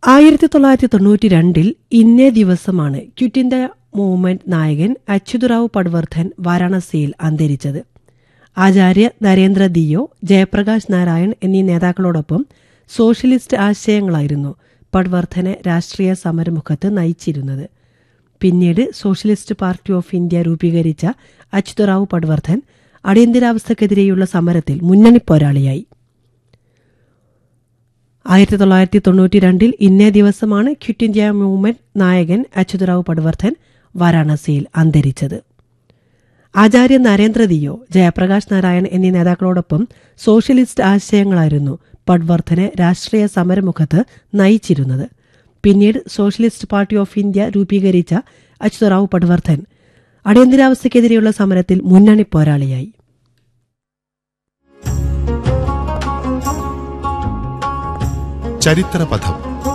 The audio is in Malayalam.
ആയിരത്തി തൊള്ളായിരത്തി തൊണ്ണൂറ്റി രണ്ടിൽ ഇന്നേ ദിവസമാണ് ക്വിറ്റ് ഇന്ത്യ മൂവ്മെന്റ് നായകൻ അച്യുതറാവ് പട്വർദ്ധൻ വാരാണസിയിൽ അന്തരിച്ചത് ആചാര്യ നരേന്ദ്ര ദിയോ ജയപ്രകാശ് നാരായൺ എന്നീ നേതാക്കളോടൊപ്പം സോഷ്യലിസ്റ്റ് ആശയങ്ങളായിരുന്നു പട്വർദ്ധനെ രാഷ്ട്രീയ സമരമുഖത്ത് നയിച്ചിരുന്നത് പിന്നീട് സോഷ്യലിസ്റ്റ് പാർട്ടി ഓഫ് ഇന്ത്യ രൂപീകരിച്ച അച്യുതറാവ് പട്വർദ്ധൻ അടിയന്തരാവസ്ഥക്കെതിരെയുള്ള സമരത്തിൽ മുന്നണി പോരാളിയായി ആയിരത്തി തൊള്ളായിരത്തി തൊണ്ണൂറ്റി രണ്ടിൽ ഇന്നേ ദിവസമാണ് ക്വിറ്റ് ഇന്ത്യ മൂവ്മെന്റ് നായകൻ അച്യുതറാവ് പട്വർദ്ധൻ വാരാണസിയിൽ അന്തരിച്ചത് ആചാര്യ നരേന്ദ്രദിയോ ജയപ്രകാശ് നാരായൺ എന്നീ നേതാക്കളോടൊപ്പം സോഷ്യലിസ്റ്റ് ആശയങ്ങളായിരുന്നു പട്വർദ്ധനെ രാഷ്ട്രീയ സമരമുഖത്ത് നയിച്ചിരുന്നത് പിന്നീട് സോഷ്യലിസ്റ്റ് പാർട്ടി ഓഫ് ഇന്ത്യ രൂപീകരിച്ച അച്യുതറാവ് പട്വർദ്ധൻ അടിയന്തരാവസ്ഥയ്ക്കെതിരെയുള്ള സമരത്തിൽ മുന്നണി പോരാളിയായി ചരിത്രപഥം